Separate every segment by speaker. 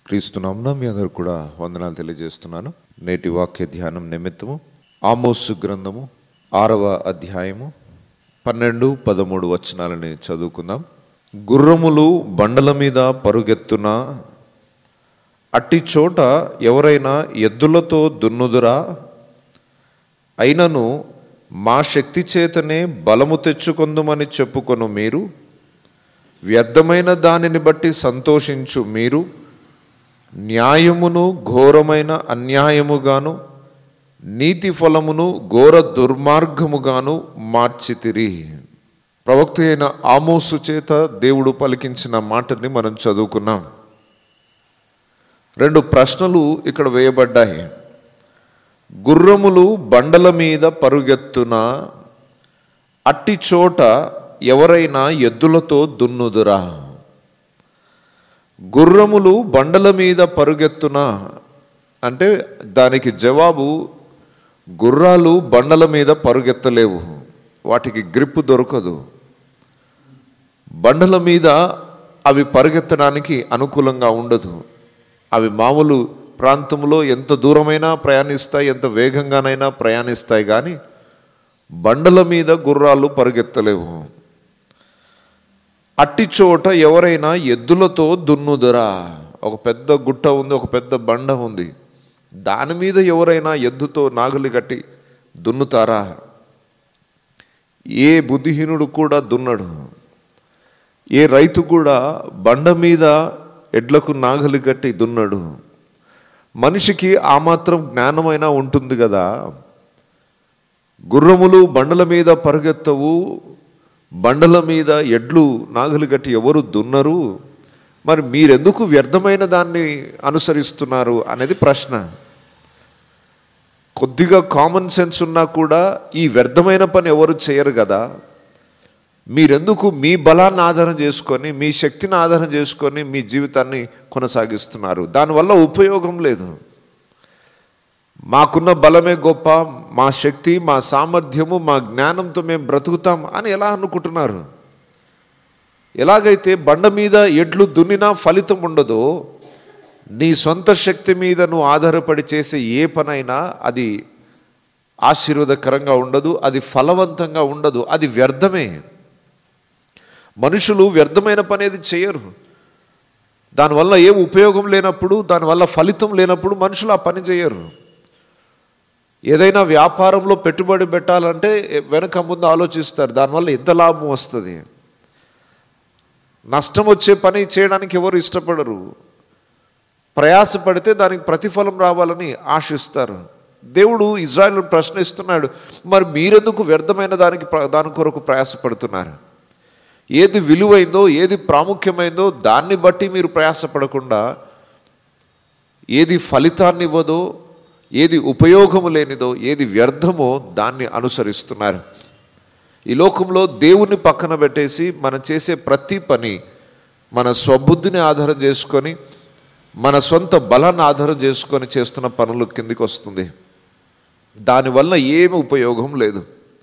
Speaker 1: క్రీస్తునామున మీ అందరు కూడా వందనాలు తెలియజేస్తున్నాను నేటి వాక్య ధ్యానం నిమిత్తము ఆమోసు గ్రంథము ఆరవ అధ్యాయము పన్నెండు పదమూడు వచనాలని చదువుకుందాం గుర్రములు బండల మీద పరుగెత్తున అట్టి చోట ఎవరైనా ఎద్దులతో దున్నుదురా అయినను మా శక్తి చేతనే బలము తెచ్చుకొందుమని చెప్పుకొను మీరు వ్యర్థమైన దానిని బట్టి సంతోషించు మీరు న్యాయమును ఘోరమైన అన్యాయముగాను నీతి ఫలమును ఘోర దుర్మార్గముగాను మార్చితిరి ప్రవక్త అయిన ఆమోసు చేత దేవుడు పలికించిన మాటని మనం చదువుకున్నాం రెండు ప్రశ్నలు ఇక్కడ వేయబడ్డాయి గుర్రములు బండల మీద పరుగెత్తున అట్టి చోట ఎవరైనా ఎద్దులతో దున్నుదురా గుర్రములు బండల మీద పరుగెత్తున అంటే దానికి జవాబు గుర్రాలు బండల మీద పరుగెత్తలేవు వాటికి గ్రిప్ దొరకదు బండల మీద అవి పరిగెత్తడానికి అనుకూలంగా ఉండదు అవి మామూలు ప్రాంతంలో ఎంత దూరమైనా ప్రయాణిస్తాయి ఎంత వేగంగానైనా ప్రయాణిస్తాయి కానీ బండల మీద గుర్రాలు పరుగెత్తలేవు అట్టి చోట ఎవరైనా ఎద్దులతో దున్నుదరా ఒక పెద్ద గుట్ట ఉంది ఒక పెద్ద బండ ఉంది దాని మీద ఎవరైనా ఎద్దుతో నాగులి కట్టి దున్నుతారా ఏ బుద్ధిహీనుడు కూడా దున్నడు ఏ రైతు కూడా బండ మీద ఎడ్లకు నాగలి కట్టి దున్నడు మనిషికి ఆ మాత్రం జ్ఞానమైనా ఉంటుంది కదా గుర్రములు బండల మీద పరుగెత్తవు బండల మీద ఎడ్లు నాగులు గట్టి ఎవరు దున్నరు మరి మీరెందుకు వ్యర్థమైన దాన్ని అనుసరిస్తున్నారు అనేది ప్రశ్న కొద్దిగా కామన్ సెన్స్ ఉన్నా కూడా ఈ వ్యర్థమైన పని ఎవరు చేయరు కదా మీరెందుకు మీ బలాన్ని ఆధారం చేసుకొని మీ శక్తిని ఆధారం చేసుకొని మీ జీవితాన్ని కొనసాగిస్తున్నారు దానివల్ల ఉపయోగం లేదు మాకున్న బలమే గొప్ప మా శక్తి మా సామర్థ్యము మా జ్ఞానంతో మేము బ్రతుకుతాం అని ఎలా అనుకుంటున్నారు ఎలాగైతే బండ మీద ఎడ్లు దున్నినా ఫలితం ఉండదో నీ సొంత శక్తి మీద నువ్వు ఆధారపడి చేసే ఏ పనైనా అది ఆశీర్వాదకరంగా ఉండదు అది ఫలవంతంగా ఉండదు అది వ్యర్థమే మనుషులు వ్యర్థమైన పని ఏది చేయరు దానివల్ల ఏం ఉపయోగం లేనప్పుడు దానివల్ల ఫలితం లేనప్పుడు మనుషులు ఆ పని చేయరు ఏదైనా వ్యాపారంలో పెట్టుబడి పెట్టాలంటే వెనక ముందు ఆలోచిస్తారు దానివల్ల ఎంత లాభం వస్తుంది నష్టం వచ్చే పని చేయడానికి ఎవరు ఇష్టపడరు ప్రయాసపడితే దానికి ప్రతిఫలం రావాలని ఆశిస్తారు దేవుడు ఇజ్రాయల్ ప్రశ్నిస్తున్నాడు మరి మీరెందుకు వ్యర్థమైన దానికి ప్ర- దాని కొరకు ప్రయాసపడుతున్నారు ఏది విలువైందో ఏది ప్రాముఖ్యమైందో దాన్ని బట్టి మీరు ప్రయాసపడకుండా ఏది ఫలితాన్ని ఇవ్వదో ఏది ఉపయోగము లేనిదో ఏది వ్యర్థమో దాన్ని అనుసరిస్తున్నారు ఈ లోకంలో దేవుని పక్కన పెట్టేసి మనం చేసే ప్రతి పని మన స్వబుద్ధిని ఆధారం చేసుకొని మన సొంత బలాన్ని ఆధారం చేసుకొని చేస్తున్న పనులు కిందికి వస్తుంది దానివల్ల ఏమి ఉపయోగం లేదు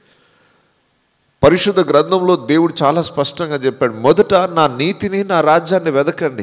Speaker 1: పరిశుద్ధ గ్రంథంలో దేవుడు చాలా స్పష్టంగా చెప్పాడు మొదట నా నీతిని నా రాజ్యాన్ని వెదకండి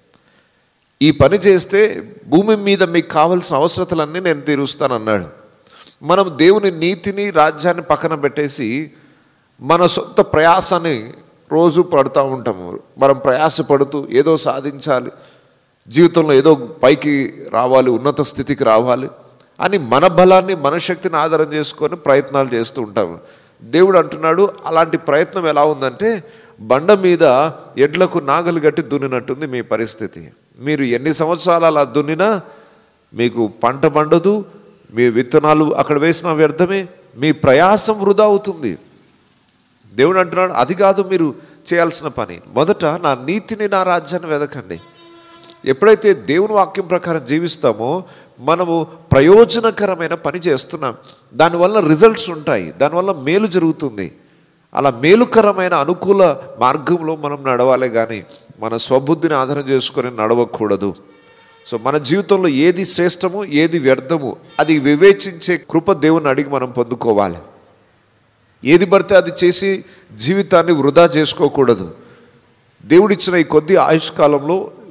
Speaker 1: ఈ పని చేస్తే భూమి మీద మీకు కావలసిన అవసరతలన్నీ నేను తీరుస్తానన్నాడు మనం దేవుని నీతిని రాజ్యాన్ని పక్కన పెట్టేసి మన సొంత ప్రయాసాన్ని రోజు పడుతూ ఉంటాము మనం ప్రయాసపడుతూ ఏదో సాధించాలి జీవితంలో ఏదో పైకి రావాలి ఉన్నత స్థితికి రావాలి అని మన బలాన్ని మన శక్తిని ఆధారం చేసుకొని ప్రయత్నాలు చేస్తూ ఉంటాము దేవుడు అంటున్నాడు అలాంటి ప్రయత్నం ఎలా ఉందంటే బండ మీద ఎడ్లకు నాగలు గట్టి దున్నినట్టుంది మీ పరిస్థితి మీరు ఎన్ని సంవత్సరాలు అలా దున్నినా మీకు పంట పండదు మీ విత్తనాలు అక్కడ వేసిన వ్యర్థమే మీ ప్రయాసం వృధా అవుతుంది దేవుడు అంటున్నాడు అది కాదు మీరు చేయాల్సిన పని మొదట నా నీతిని నా రాజ్యాన్ని వెదకండి ఎప్పుడైతే దేవుని వాక్యం ప్రకారం జీవిస్తామో మనము ప్రయోజనకరమైన పని చేస్తున్నాం దానివల్ల రిజల్ట్స్ ఉంటాయి దానివల్ల మేలు జరుగుతుంది అలా మేలుకరమైన అనుకూల మార్గంలో మనం నడవాలి కానీ మన స్వబుద్ధిని ఆధారం చేసుకొని నడవకూడదు సో మన జీవితంలో ఏది శ్రేష్టము ఏది వ్యర్థము అది వివేచించే కృప దేవుని అడిగి మనం పొందుకోవాలి ఏది పడితే అది చేసి జీవితాన్ని వృధా చేసుకోకూడదు దేవుడిచ్చిన ఈ కొద్ది ఆయుష్కాలంలో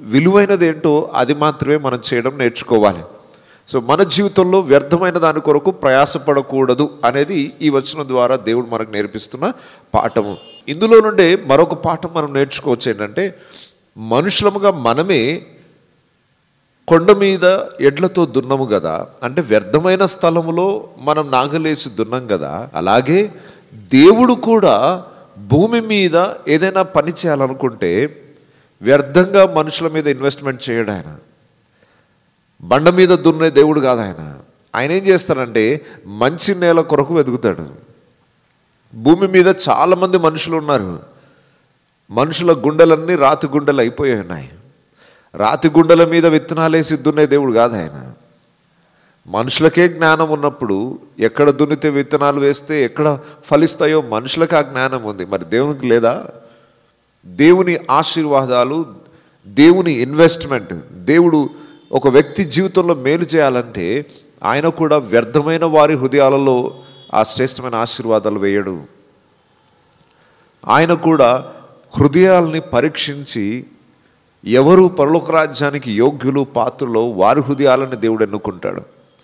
Speaker 1: విలువైనది ఏంటో అది మాత్రమే మనం చేయడం నేర్చుకోవాలి సో మన జీవితంలో వ్యర్థమైన దాని కొరకు ప్రయాసపడకూడదు అనేది ఈ వచనం ద్వారా దేవుడు మనకు నేర్పిస్తున్న పాఠము ఇందులో నుండే మరొక పాఠం మనం నేర్చుకోవచ్చు ఏంటంటే మనుషులముగా మనమే కొండ మీద ఎడ్లతో దున్నము కదా అంటే వ్యర్థమైన స్థలములో మనం నాగలేసి దున్నం కదా అలాగే దేవుడు కూడా భూమి మీద ఏదైనా పని చేయాలనుకుంటే వ్యర్థంగా మనుషుల మీద ఇన్వెస్ట్మెంట్ చేయడు ఆయన బండ మీద దున్నే దేవుడు కాదు ఆయన ఆయన ఏం చేస్తాడంటే మంచి నేల కొరకు వెతుకుతాడు భూమి మీద చాలామంది మనుషులు ఉన్నారు మనుషుల గుండెలన్నీ రాతి గుండెలు అయిపోయి ఉన్నాయి రాతి గుండెల మీద విత్తనాలేసి దున్నే దేవుడు కాదు ఆయన మనుషులకే జ్ఞానం ఉన్నప్పుడు ఎక్కడ దున్నితే విత్తనాలు వేస్తే ఎక్కడ ఫలిస్తాయో మనుషులకు ఆ జ్ఞానం ఉంది మరి దేవునికి లేదా దేవుని ఆశీర్వాదాలు దేవుని ఇన్వెస్ట్మెంట్ దేవుడు ఒక వ్యక్తి జీవితంలో మేలు చేయాలంటే ఆయన కూడా వ్యర్థమైన వారి హృదయాలలో ఆ శ్రేష్టమైన ఆశీర్వాదాలు వేయడు ఆయన కూడా హృదయాల్ని పరీక్షించి ఎవరు పరలోక రాజ్యానికి యోగ్యులు పాత్రలో వారి హృదయాలని దేవుడు ఎన్నుకుంటాడు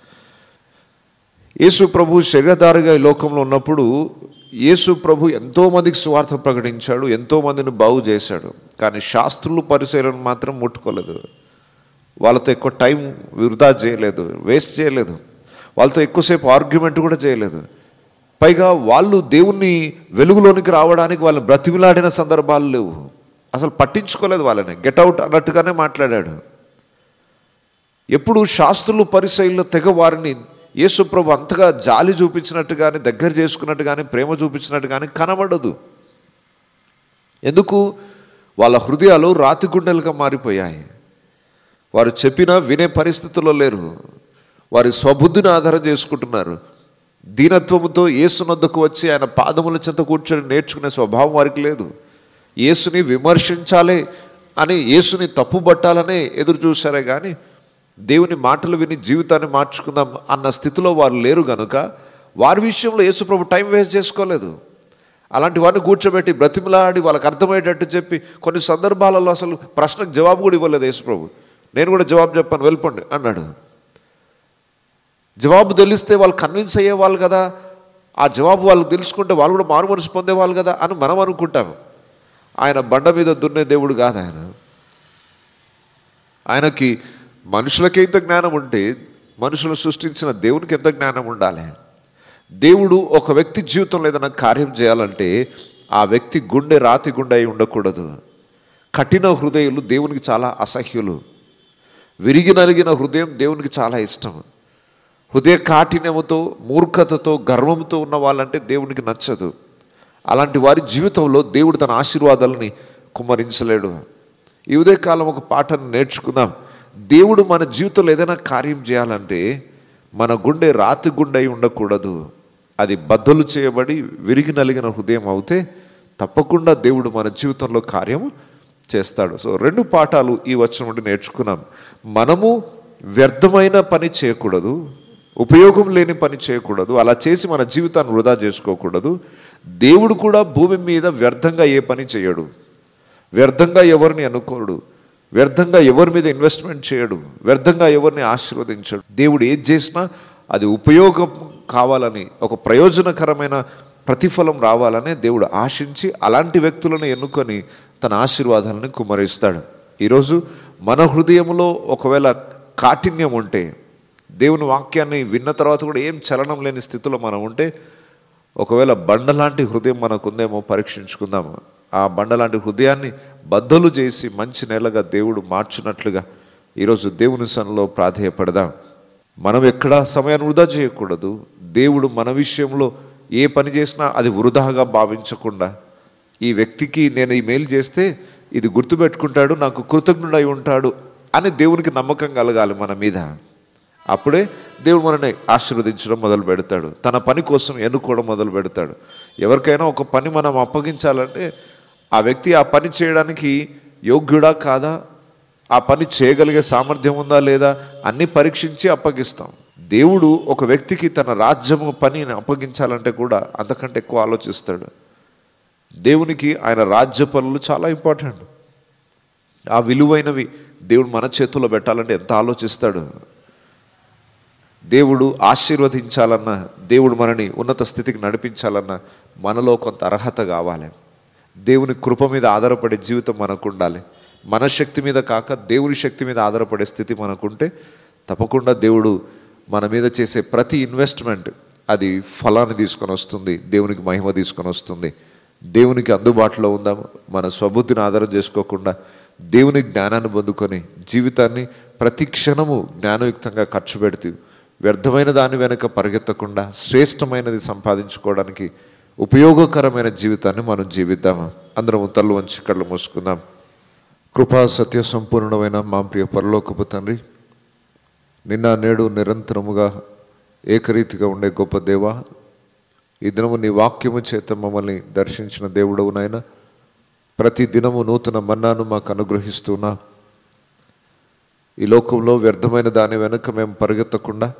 Speaker 1: యేసు ప్రభు శరీరధారిగా ఈ లోకంలో ఉన్నప్పుడు యేసు ప్రభు ఎంతో మందికి సువార్త ప్రకటించాడు ఎంతో మందిని బాగు చేశాడు కానీ శాస్త్రులు పరిశీలన మాత్రం ముట్టుకోలేదు వాళ్ళతో ఎక్కువ టైం వృధా చేయలేదు వేస్ట్ చేయలేదు వాళ్ళతో ఎక్కువసేపు ఆర్గ్యుమెంట్ కూడా చేయలేదు పైగా వాళ్ళు దేవుణ్ణి వెలుగులోనికి రావడానికి వాళ్ళని బ్రతిమిలాడిన సందర్భాలు లేవు అసలు పట్టించుకోలేదు వాళ్ళని గెట్అవుట్ అన్నట్టుగానే మాట్లాడాడు ఎప్పుడు శాస్త్రులు పరిశైల్లో తెగ వారిని యేసుప్రభు అంతగా జాలి చూపించినట్టు కానీ దగ్గర చేసుకున్నట్టు కానీ ప్రేమ చూపించినట్టు కానీ కనబడదు ఎందుకు వాళ్ళ హృదయాలు రాతి గుండెలుగా మారిపోయాయి వారు చెప్పినా వినే పరిస్థితుల్లో లేరు వారి స్వబుద్ధిని ఆధారం చేసుకుంటున్నారు దీనత్వముతో యేసునొద్దకు వచ్చి ఆయన పాదముల చెంత కూర్చొని నేర్చుకునే స్వభావం వారికి లేదు యేసుని విమర్శించాలి అని యేసుని తప్పుబట్టాలనే ఎదురు చూశారే కానీ దేవుని మాటలు విని జీవితాన్ని మార్చుకుందాం అన్న స్థితిలో వారు లేరు గనుక వారి విషయంలో యేసుప్రభు టైం వేస్ట్ చేసుకోలేదు అలాంటి వారిని కూర్చోబెట్టి బ్రతిమలాడి వాళ్ళకి అర్థమయ్యేటట్టు చెప్పి కొన్ని సందర్భాలలో అసలు ప్రశ్నకు జవాబు కూడా ఇవ్వలేదు యేసుప్రభు నేను కూడా జవాబు చెప్పాను వెళ్ళిపోండి అన్నాడు జవాబు తెలిస్తే వాళ్ళు కన్విన్స్ అయ్యేవాళ్ళు కదా ఆ జవాబు వాళ్ళు తెలుసుకుంటే వాళ్ళు కూడా మారు మనసు పొందేవాళ్ళు కదా అని మనం అనుకుంటాము ఆయన బండ మీద దున్నే దేవుడు కాదు ఆయన ఆయనకి మనుషులకి ఎంత జ్ఞానం ఉంటే మనుషులు సృష్టించిన దేవునికి ఎంత జ్ఞానం ఉండాలి దేవుడు ఒక వ్యక్తి జీవితంలో ఏదైనా కార్యం చేయాలంటే ఆ వ్యక్తి గుండె రాతి గుండె అయి ఉండకూడదు కఠిన హృదయులు దేవునికి చాలా అసహ్యులు విరిగి నలిగిన హృదయం దేవునికి చాలా ఇష్టం హృదయ కాఠిన్యముతో మూర్ఖతతో గర్వంతో ఉన్న వాళ్ళంటే దేవునికి నచ్చదు అలాంటి వారి జీవితంలో దేవుడు తన ఆశీర్వాదాలని కుమ్మరించలేడు ఈ ఉదయకాలం ఒక పాఠను నేర్చుకుందాం దేవుడు మన జీవితంలో ఏదైనా కార్యం చేయాలంటే మన గుండె రాతి గుండె అయి ఉండకూడదు అది బద్దలు చేయబడి విరిగి నలిగిన హృదయం అవుతే తప్పకుండా దేవుడు మన జీవితంలో కార్యం చేస్తాడు సో రెండు పాఠాలు ఈ వచనం నుండి నేర్చుకున్నాం మనము వ్యర్థమైన పని చేయకూడదు ఉపయోగం లేని పని చేయకూడదు అలా చేసి మన జీవితాన్ని వృధా చేసుకోకూడదు దేవుడు కూడా భూమి మీద వ్యర్థంగా ఏ పని చేయడు వ్యర్థంగా ఎవరిని అనుకోడు వ్యర్థంగా ఎవరి మీద ఇన్వెస్ట్మెంట్ చేయడు వ్యర్థంగా ఎవరిని ఆశీర్వదించడు దేవుడు ఏది చేసినా అది ఉపయోగం కావాలని ఒక ప్రయోజనకరమైన ప్రతిఫలం రావాలని దేవుడు ఆశించి అలాంటి వ్యక్తులను ఎన్నుకొని తన ఆశీర్వాదాలను కుమరిస్తాడు ఈరోజు మన హృదయంలో ఒకవేళ కాఠిన్యం ఉంటే దేవుని వాక్యాన్ని విన్న తర్వాత కూడా ఏం చలనం లేని స్థితిలో మనం ఉంటే ఒకవేళ బండలాంటి హృదయం మనకుందేమో పరీక్షించుకుందాము ఆ బండలాంటి హృదయాన్ని బద్దలు చేసి మంచి నెలగా దేవుడు మార్చున్నట్లుగా ఈరోజు దేవుని సన్నిలో ప్రాధేయపడదాం మనం ఎక్కడా సమయాన్ని వృధా చేయకూడదు దేవుడు మన విషయంలో ఏ పని చేసినా అది వృధాగా భావించకుండా ఈ వ్యక్తికి నేను ఈ మేలు చేస్తే ఇది గుర్తుపెట్టుకుంటాడు నాకు కృతజ్ఞుడై ఉంటాడు అని దేవునికి నమ్మకం కలగాలి మన మీద అప్పుడే దేవుడు మనల్ని ఆశీర్వదించడం మొదలు పెడతాడు తన పని కోసం ఎన్నుకోవడం మొదలు పెడతాడు ఎవరికైనా ఒక పని మనం అప్పగించాలంటే ఆ వ్యక్తి ఆ పని చేయడానికి యోగ్యుడా కాదా ఆ పని చేయగలిగే సామర్థ్యం ఉందా లేదా అన్ని పరీక్షించి అప్పగిస్తాం దేవుడు ఒక వ్యక్తికి తన రాజ్యము పనిని అప్పగించాలంటే కూడా అంతకంటే ఎక్కువ ఆలోచిస్తాడు దేవునికి ఆయన రాజ్య పనులు చాలా ఇంపార్టెంట్ ఆ విలువైనవి దేవుడు మన చేతుల్లో పెట్టాలంటే ఎంత ఆలోచిస్తాడు దేవుడు ఆశీర్వదించాలన్నా దేవుడు మనని ఉన్నత స్థితికి నడిపించాలన్నా మనలో కొంత అర్హత కావాలి దేవుని కృప మీద ఆధారపడే జీవితం మనకు ఉండాలి మన శక్తి మీద కాక దేవుని శక్తి మీద ఆధారపడే స్థితి మనకుంటే తప్పకుండా దేవుడు మన మీద చేసే ప్రతి ఇన్వెస్ట్మెంట్ అది ఫలాన్ని తీసుకొని వస్తుంది దేవునికి మహిమ తీసుకొని వస్తుంది దేవునికి అందుబాటులో ఉందాం మన స్వబుద్ధిని ఆధారం చేసుకోకుండా దేవుని జ్ఞానాన్ని పొందుకొని జీవితాన్ని ప్రతి క్షణము జ్ఞానయుక్తంగా ఖర్చు పెడుతూ వ్యర్థమైన దాని వెనుక పరిగెత్తకుండా శ్రేష్టమైనది సంపాదించుకోవడానికి ఉపయోగకరమైన జీవితాన్ని మనం జీవిద్దాము అందరం తల్లు వంచి కళ్ళు మూసుకుందాం కృపా సత్య సంపూర్ణమైన మా ప్రియ పరలోకపు తండ్రి నిన్న నేడు నిరంతరముగా ఏకరీతిగా ఉండే గొప్ప దేవ ఈ దినము నీ వాక్యము చేత మమ్మల్ని దర్శించిన దేవుడవు నాయన ప్రతి దినము నూతన మన్నాను మాకు అనుగ్రహిస్తున్నా ఈ లోకంలో వ్యర్థమైన దాని వెనుక మేము పరిగెత్తకుండా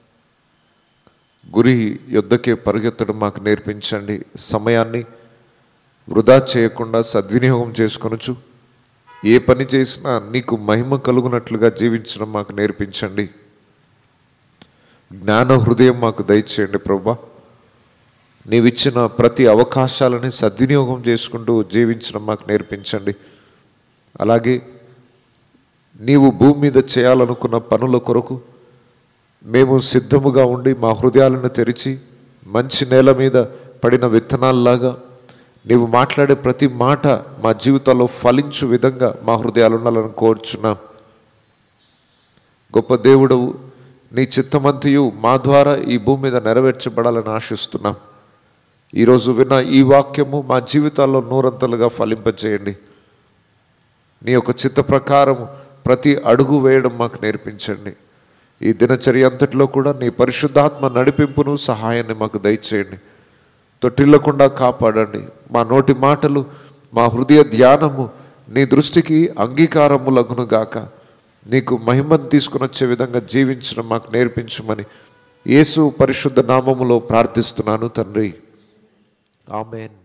Speaker 1: గురి యుద్ధకే పరిగెత్తడం మాకు నేర్పించండి సమయాన్ని వృధా చేయకుండా సద్వినియోగం చేసుకొనొచ్చు ఏ పని చేసినా నీకు మహిమ కలుగునట్లుగా జీవించడం మాకు నేర్పించండి జ్ఞాన హృదయం మాకు దయచేయండి ప్రభా నీవిచ్చిన ప్రతి అవకాశాలని సద్వినియోగం చేసుకుంటూ జీవించడం మాకు నేర్పించండి అలాగే నీవు భూమి మీద చేయాలనుకున్న పనుల కొరకు మేము సిద్ధముగా ఉండి మా హృదయాలను తెరిచి మంచి నేల మీద పడిన విత్తనాల్లాగా నీవు మాట్లాడే ప్రతి మాట మా జీవితాల్లో ఫలించు విధంగా మా హృదయాలు ఉండాలని కోరుచున్నాం గొప్ప దేవుడవు నీ చిత్తమంతియు మా ద్వారా ఈ భూమి మీద నెరవేర్చబడాలని ఆశిస్తున్నాం ఈరోజు విన్న ఈ వాక్యము మా జీవితాల్లో నూరంతలుగా ఫలింపజేయండి నీ యొక్క చిత్త ప్రకారం ప్రతి అడుగు వేయడం మాకు నేర్పించండి ఈ దినచర్య అంతటిలో కూడా నీ పరిశుద్ధాత్మ నడిపింపును సహాయాన్ని మాకు దయచేయండి తొట్టిల్లకుండా కాపాడండి మా నోటి మాటలు మా హృదయ ధ్యానము నీ దృష్టికి అంగీకారములగును గాక నీకు మహిమను తీసుకుని వచ్చే విధంగా జీవించడం మాకు నేర్పించమని యేసు పరిశుద్ధ నామములో ప్రార్థిస్తున్నాను తండ్రి ఆమెన్